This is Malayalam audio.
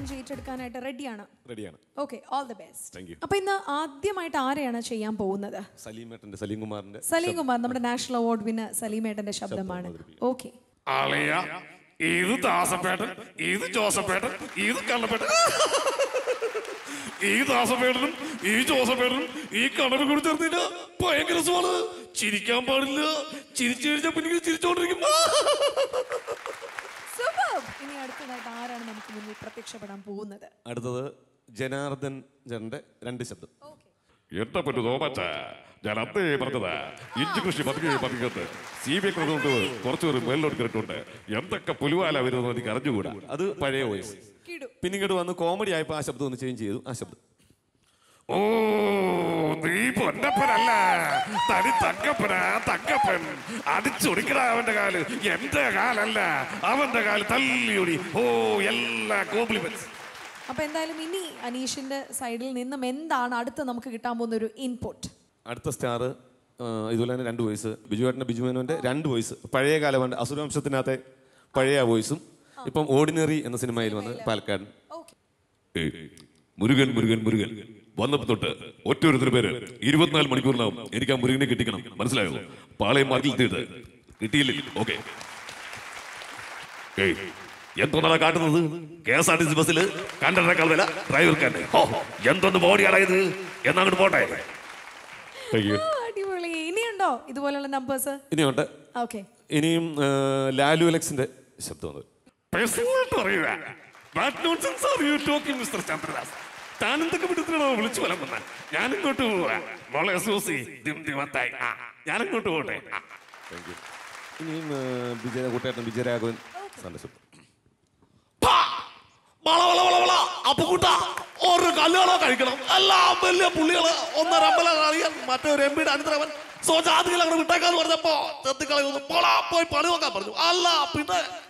ചാലഞ്ച് ഏറ്റെടുക്കാനായിട്ട് റെഡിയാണ് റെഡിയാണ് okay all the best Thank you. അപ്പൊ ഇന്ന് ആദ്യമായിട്ട് ആരെയാണ് ചെയ്യാൻ പോകുന്നത് സലീമേട്ടൻ്റെ സലീം കുമാറിൻ്റെ സലീം കുമാർ നമ്മുടെ നാഷണൽ അവാർഡ് വിന്നർ സലീമേട്ടന്റെ ശബ്ദമാണ് ഓക്കെ അളിയ ഇത് ദാസപ്പേട്ടൻ ഇത് ജോസഫേട്ടൻ ഇത് കള്ളപ്പേട്ടൻ ഈ ദാസപ്പേട്ടനും ഈ ജോസഫേട്ടനും ഈ കണ്ണനും കൂടി ചേർന്നില്ല ഭയങ്കര രസമാണ് ചിരിക്കാൻ പാടില്ല ചിരിച്ചു കഴിഞ്ഞാൽ പിന്നെ ചിരിച്ചോണ്ടിരിക്കും സൂപ്പർ ഇനി അടുത്തതായിട്ട് ആരാണ് നമുക്ക് മുന്നിൽ പ്രത്യക്ഷപ്പെടാൻ പോകുന്നത് അടുത്തത് ജനാർദ്ദൻ ജന്റെ രണ്ട് ശബ്ദം എന്റെ പൊന്നു തോമച്ച ഞാൻ അന്നേ പറഞ്ഞത് ഇഞ്ചി കൃഷി പതുക്കെ പതുക്കത്ത് സി ബി ഐ കൊണ്ട് കുറച്ചൊരു മേലോട്ട് കേട്ടുണ്ട് എന്തൊക്കെ പുലുവാല വരുന്നത് എനിക്ക് അറിഞ്ഞുകൂടാ അത് പഴയ വോയിസ് കിടു പിന്നെ ഇങ്ങോട്ട് വന്ന് കോമഡി ആയപ്പോൾ ആ ശബ്ദം ഒന്ന് ചേഞ്ച് ചെയ്തു ആ ശബ്ദം ഓ നീ പൊന്നപ്പനല്ല തനി തങ്കപ്പനാ തങ്കപ്പൻ അടിച്ചൊടിക്കട അവന്റെ കാല് എന്റെ കാലല്ല അവന്റെ കാല് തല്ലിയൊടി ഓ എല്ലാ കോംപ്ലിമെന്റ്സ് അപ്പൊ എന്തായാലും ഇനി അനീഷിന്റെ സൈഡിൽ നിന്നും എന്താണ് അടുത്ത് നമുക്ക് കിട്ടാൻ പോകുന്ന ഒരു ഇൻപുട്ട് അടുത്ത സ്റ്റാർ ഇതുപോലെ തന്നെ രണ്ട് വോയിസ് ബിജുവേട്ടൻ്റെ ബിജുമേനോന്റെ രണ്ട് വോയിസ് പഴയ കാലമാണ് അസുരവംശത്തിനകത്തെ പഴയ വോയിസും ഇപ്പം ഓർഡിനറി എന്ന സിനിമയിൽ വന്ന് പാലക്കാട് ഓക്കെ ഏയ്, മുരുകൻ മുരുകൻ മുരുകൻ വന്നപ്പോ തൊട്ട് ഒറ്റൊരുത്തിന് പേര് ഇരുപത്തിനാല് മണിക്കൂറിനകം എനിക്ക് ആ മുരുകനെ കിട്ടിക്കണം മനസ്സിലായോ പാളയം മാർക്കിൽ തീട്ട് കിട്ടിയില്ലേ ഓക്കെ ഏയ് എന്താണ് കാട്ടുന്നത് K S R T C ബസ്സിൽ കണ്ടക്ടറേക്കാൾ വില ഡ്രൈവർക്കാരൻ ഓ എന്തൊന്ന് ബോഡിയാണ് ഇത് എന്നങ്ങോട്ട് പോട്ടെ Thank you. അടിപൊളി ഇനിയുണ്ടോ ഇതുപോലുള്ള നമ്പേഴ്സ് ഇനിയുണ്ട് ഓക്കെ ഇനിയും ആ, ലാലു അലക്സിന്റെ ശബ്ദമുണ്ട് പേഴ്സണലായിട്ട് പറയുക what nonsense are you talking mister Chandradas താൻ എന്തൊക്കെ വിധത്തിലാണോ വിളിച്ചു വരാൻ വന്നാൽ ഞാൻ ഇങ്ങോട്ട് പോവാ മോളെ സൂസി ദിം ദിമത്തായി ആ ഞാൻ ഇങ്ങോട്ട് പോട്ടെ ആ. താങ്ക് യു ഇനിയും ആ, വിജയ കൂട്ടുകാരൻ വിജയരാഘവൻ സാറിന്റെ ശബ്ദം പാ! വള, വള, വള, വള. അപ്പൊ കൂട്ടാ ഒരു കല്യാണം കഴിക്കണം എല്ലാം വലിയ പുള്ളികള് ഒന്നര അമ്പലം അറിയാൻ മറ്റൊരു എം പിയുടെ അനുദ്രവൻ സ്വജാതികൾ അങ്ങനെ വിട്ടേക്കാന്ന് പറഞ്ഞപ്പോ തെത്തിക്കളയൊന്നും പോളാ പോയി പണി നോക്കാൻ പറഞ്ഞു അല്ല പിന്നെ